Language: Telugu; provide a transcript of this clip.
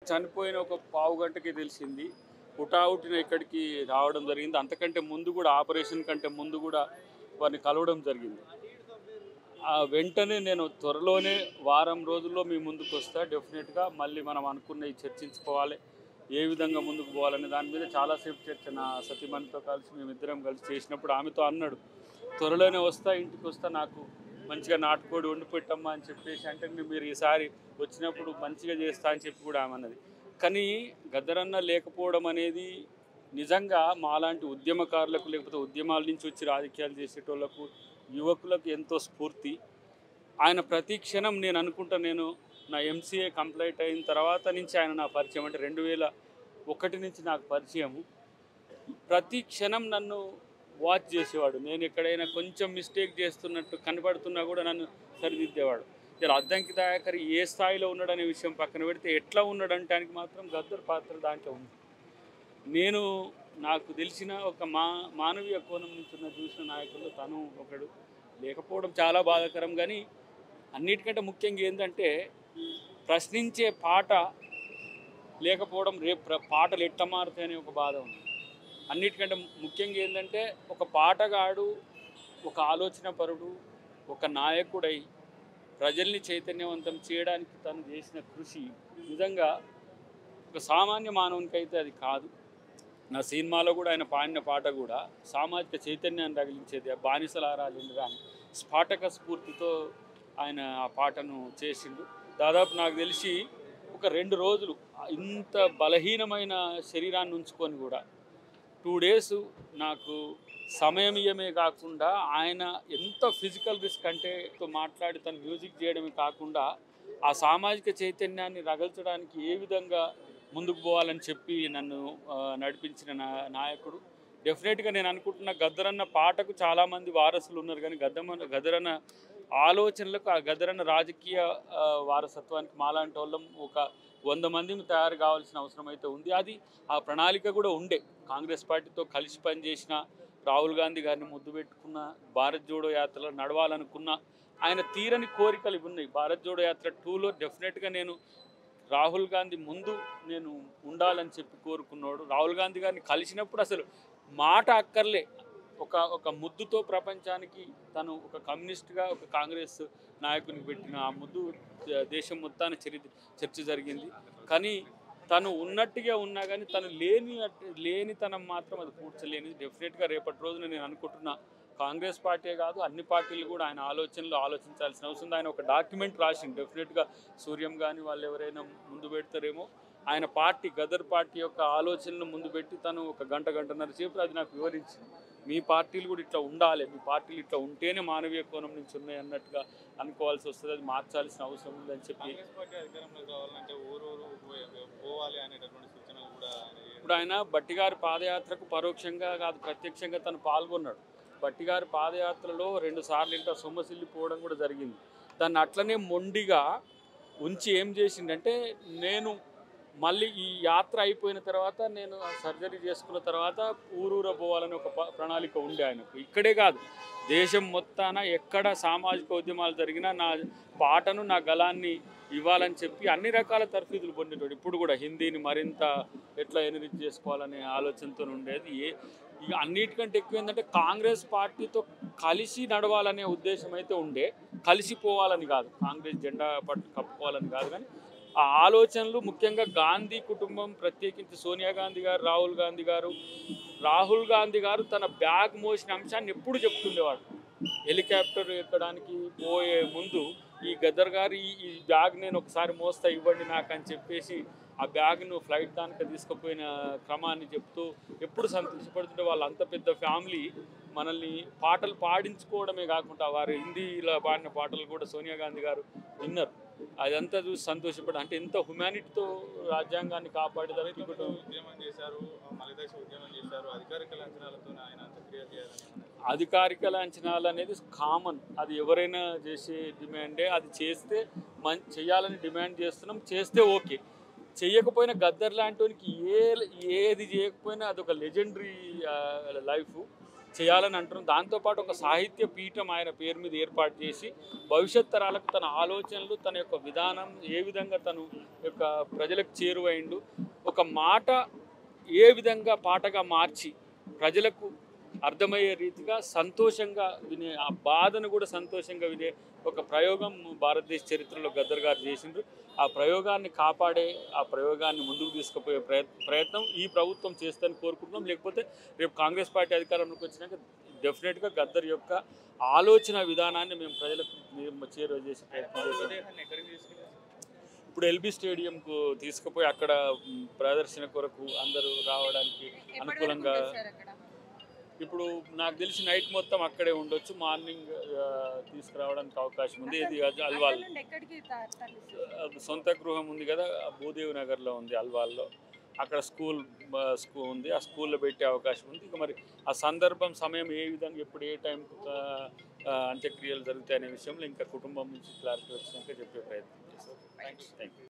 చనిపోయిన ఒక పావు గంటకి తెలిసింది హుటాహుటిన ఇక్కడికి రావడం జరిగింది అంతకంటే ముందు కూడా ఆపరేషన్ కంటే ముందు కూడా వారిని కలవడం జరిగింది ఆ వెంటనే నేను త్వరలోనే వారం రోజుల్లో మీ ముందుకు వస్తా డెఫినెట్గా మళ్ళీ మనం అనుకున్నవి చర్చించుకోవాలి ఏ విధంగా ముందుకు పోవాలనే దాని మీద చాలాసేపు చర్చ నా సతీమణితో కలిసి మేమిద్దరం కలిసి చేసినప్పుడు ఆమెతో అన్నాడు త్వరలోనే వస్తా ఇంటికి వస్తా నాకు మంచిగా నాటుకోడి వండి పెట్టమ్మా అని చెప్పేసి అంటే "నేను మీరు ఈసారి వచ్చినప్పుడు మంచిగా చేస్తా అని చెప్పి కూడా ఆమె అన్నది కానీ గద్దరన్న లేకపోవడం అనేది నిజంగా మాలాంటి ఉద్యమకారులకు లేకపోతే ఉద్యమాల నుంచి వచ్చి రాజకీయాలు చేసేటోళ్ళకు యువకులకు ఎంతో స్ఫూర్తి ఆయన ప్రతి క్షణం నేను అనుకుంటా నేను నా ఎంసీఏ కంప్లీట్ అయిన తర్వాత నుంచి ఆయన నా పరిచయం అంటే రెండు వేల ఒకటి నుంచి నాకు పరిచయము ప్రతి క్షణం నన్ను వాచ్ చేసేవాడు నేను ఎక్కడైనా కొంచెం మిస్టేక్ చేస్తున్నట్టు కనపడుతున్నా కూడా నన్ను సరిదిద్దేవాడు ఇలా అద్దంకి దయాకర్ ఏ స్థాయిలో ఉన్నాడనే విషయం పక్కన పెడితే ఎట్లా ఉన్నాడంటానికి మాత్రం గద్దర్ పాత్ర దాంట్లో ఉంది నేను నాకు తెలిసిన ఒక మా మానవీయ కోణం నుంచి ఉన్న చూసిన నాయకుల్లో తను ఒకడు లేకపోవడం చాలా బాధాకరం కానీ అన్నిటికంటే ముఖ్యంగా ఏంటంటే ప్రశ్నించే పాట లేకపోవడం రేపు ప్ర- పాటలు ఎట్లా మారుతాయనే ఒక బాధ ఉంది అన్నిటికంటే ముఖ్యంగా ఏంటంటే ఒక పాటగాడు ఒక ఆలోచన పరుడు ఒక నాయకుడై ప్రజల్ని చైతన్యవంతం చేయడానికి తను చేసిన కృషి నిజంగా ఒక సామాన్య మానవునికైతే అది కాదు నా సినిమాలో కూడా ఆయన పాడిన పాట కూడా సామాజిక చైతన్యాన్ని రగిలించేది ఆ బానిసలారాలి కానీ స్ఫాటక స్ఫూర్తితో ఆయన ఆ పాటను చేసిండు దాదాపు నాకు తెలిసి ఒక రెండు రోజులు ఇంత బలహీనమైన శరీరాన్ని ఉంచుకొని కూడా టూ డేస్ నాకు సమయం ఇయ్యమే కాకుండా ఆయన ఎంత ఫిజికల్ రిస్క్ అంటే తో మాట్లాడి తను మ్యూజిక్ చేయడమే కాకుండా ఆ సామాజిక చైతన్యాన్ని రగల్చడానికి ఏ విధంగా ముందుకు పోవాలని చెప్పి నన్ను ఆ, నడిపించిన నా నాయకుడు డెఫినెట్గా నేను అనుకుంటున్న గద్దరన్న పాటకు చాలామంది వారసులు ఉన్నారు కానీ గద్దమ గద్దరన్న ఆలోచనలకు ఆ గద్దరన్న రాజకీయ ఆ, వారసత్వానికి మాలాంటి వాళ్ళం ఒక వంద మందిని తయారు కావాల్సిన అవసరం అయితే ఉంది అది ఆ ప్రణాళిక కూడా ఉండే కాంగ్రెస్ పార్టీతో కలిసి పనిచేసిన రాహుల్ గాంధీ గారిని ముద్దు పెట్టుకున్న భారత్ జోడో యాత్రలో నడవాలనుకున్న ఆయన తీరని కోరికలు ఇవి ఉన్నాయి భారత్ జోడో యాత్ర టూలో డెఫినెట్గా నేను రాహుల్ గాంధీ ముందు నేను ఉండాలని చెప్పి కోరుకున్నాడు రాహుల్ గాంధీ గారిని కలిసినప్పుడు అసలు మాట అక్కర్లే ఒక ఒక ముద్దుతో ప్రపంచానికి తను ఒక కమ్యూనిస్ట్గా ఒక కాంగ్రెస్ నాయకునికి పెట్టిన ఆ ముద్దు ద- దేశం మొత్తాన్ని చరి చర్చ జరిగింది కానీ తను ఉన్నట్టుగా ఉన్నా కానీ తను లేని లేనితనం మాత్రం అది పూడ్చలేనిది డెఫినెట్గా రేపటి రోజున నేను అనుకుంటున్నా కాంగ్రెస్ పార్టీ కాదు అన్ని పార్టీలు కూడా ఆయన ఆలోచనలు ఆలోచించాల్సిన అవసరం ఉంది ఆయన ఒక డాక్యుమెంట్ రాసింది డెఫినెట్గా సూర్యం కానీ వాళ్ళు ఎవరైనా ముందు పెడతారేమో ఆయన పార్టీ గదర్ పార్టీ యొక్క ఆలోచనను ముందు పెట్టి తను ఒక గంట గంటన్నర సేపు అది నాకు వివరించింది మీ పార్టీలు కూడా ఇట్లా ఉండాలి మీ పార్టీలు ఇట్లా ఉంటేనే మానవీయ కోణం నుంచి ఉన్నాయి అన్నట్టుగా అనుకోవాల్సి వస్తుంది అది మార్చాల్సిన అవసరం ఉందని చెప్పి కాంగ్రెస్ పార్టీ అధికారంలోకి రావాలంటే ఊరూరు పో- పోవాలి అనేటటువంటి సూచనలు కూడా ఆయన ఇప్పుడు ఆయన బట్టిగారి పాదయాత్రకు పరోక్షంగా కాదు ప్రత్యక్షంగా తను పాల్గొన్నాడు బట్టిగారి పాదయాత్రలో రెండు సార్లు ఇంకా సొమ్మసిల్లిపోవడం కూడా జరిగింది దాన్ని అట్లనే మొండిగా ఉంచి ఏం చేసిండంటే నేను మళ్ళీ ఈ యాత్ర అయిపోయిన తర్వాత నేను సర్జరీ చేసుకున్న తర్వాత ఊరూర పోవాలని ఒక ప- ప్రణాళిక ఉండే ఆయనకు ఇక్కడే కాదు దేశం మొత్తాన ఎక్కడ సామాజిక ఉద్యమాలు జరిగినా నా పాటను నా గలాన్ని ఇవ్వాలని చెప్పి అన్ని రకాల తర్ఫీదులు పొందేటోడు ఇప్పుడు కూడా హిందీని మరింత ఎట్లా ఎనరిచ్ చేసుకోవాలనే ఆలోచనతో ఉండేది ఏ ఇక అన్నిటికంటే ఎక్కువ ఏంటంటే కాంగ్రెస్ పార్టీతో కలిసి నడవాలనే ఉద్దేశం అయితే ఉండే కలిసిపోవాలని కాదు కాంగ్రెస్ జెండా పట్టు కప్పుకోవాలని కాదు కానీ ఆ ఆలోచనలు ముఖ్యంగా గాంధీ కుటుంబం ప్రత్యేకించి సోనియా గాంధీ గారు రాహుల్ గాంధీ గారు రాహుల్ గాంధీ గారు తన బ్యాగ్ మోసిన అంశాన్ని ఎప్పుడు చెప్తుండేవాడు హెలికాప్టర్ ఎక్కడానికి పోయే ముందు ఈ గద్దర్ గారు ఈ ఈ బ్యాగ్ నేను ఒకసారి మోస్తా ఇవ్వండి నాకు అని చెప్పేసి ఆ బ్యాగ్ను ఫ్లైట్ దానికి తీసుకుపోయిన క్రమాన్ని చెప్తూ ఎప్పుడు సంతోషపడుతుంటే వాళ్ళు అంత పెద్ద ఫ్యామిలీ మనల్ని పాటలు పాడించుకోవడమే కాకుండా వారు హిందీలో పాడిన పాటలు కూడా సోనియా గాంధీ గారు విన్నారు అదంతా చూసి సంతోషపడి అంటే ఎంత హ్యుమానిటీతో రాజ్యాంగాన్ని కాపాడేదానికి ఇప్పుడు ఉద్యమం చేశారు మలిదశ ఉద్యమం చేశారు అధికారిక లాంఛనాలతో ఆయన అంత్యక్రియ చేయాలని అధికారిక లాంఛనాలు అనేది కామన్ అది ఎవరైనా చేసే డిమాండే అది చేస్తే మం చేయాలని డిమాండ్ చేస్తున్నాం చేస్తే ఓకే చెయ్యకపోయినా గద్దర్ లాంటి ఏ ఏది చేయకపోయినా అదొక లెజెండరీ లైఫ్ చేయాలని అంటున్నాం దాంతోపాటు ఒక సాహిత్య పీఠం ఆయన పేరు మీద ఏర్పాటు చేసి భవిష్యత్ తరాలకు తన ఆలోచనలు తన యొక్క విధానం ఏ విధంగా తను యొక్క ప్రజలకు చేరువైండు ఒక మాట ఏ విధంగా పాటగా మార్చి ప్రజలకు అర్థమయ్యే రీతిగా సంతోషంగా వినే ఆ బాధను కూడా సంతోషంగా వినే ఒక ప్రయోగం భారతదేశ చరిత్రలో గద్దర్ గారు చేసిండ్రు ఆ ప్రయోగాన్ని కాపాడే ఆ ప్రయోగాన్ని ముందుకు తీసుకుపోయే ప్రయత్ ప్రయత్నం ఈ ప్రభుత్వం చేస్తుందని కోరుకుంటున్నాం లేకపోతే రేపు కాంగ్రెస్ పార్టీ అధికారంలోకి వచ్చినాక డెఫినెట్గా గద్దర్ యొక్క ఆలోచన విధానాన్ని మేము ప్రజలకు మేము చేరువ చేసే ప్రయత్నం చేస్తాం మృతదేహాన్ని ఎక్కడికి తీసుకెళ్ళారు ఇప్పుడు ఎల్బీ స్టేడియంకు తీసుకుపోయి అక్కడ మ్, ప్రదర్శన కొరకు అందరూ రావడానికి అనుకూలంగా ఇప్పుడు నాకు తెలిసి నైట్ మొత్తం అక్కడే ఉండొచ్చు మార్నింగ్ ఆ, తీసుకురావడానికి అవకాశం ఉంది ఇది అది అల్వాల్ ఎక్కడికి త- తరలిస్తారు? ఆ, సొంత గృహం ఉంది కదా ఆ భూదేవి నగర్లో ఉంది అల్వాల్లో అక్కడ స్కూల్ స్కూల్ ఉంది ఆ స్కూల్లో పెట్టే అవకాశం ఉంది ఇక మరి ఆ సందర్భం సమయం ఏ విధంగా ఎప్పుడు ఏ టైంకు అంత్యక్రియలు జరుగుతాయి అనే విషయంలో ఇంకా కుటుంబం నుంచి క్లారిటీ వచ్చినాక చెప్పే ప్రయత్నం చేస్తాం థ్యాంక్ యూ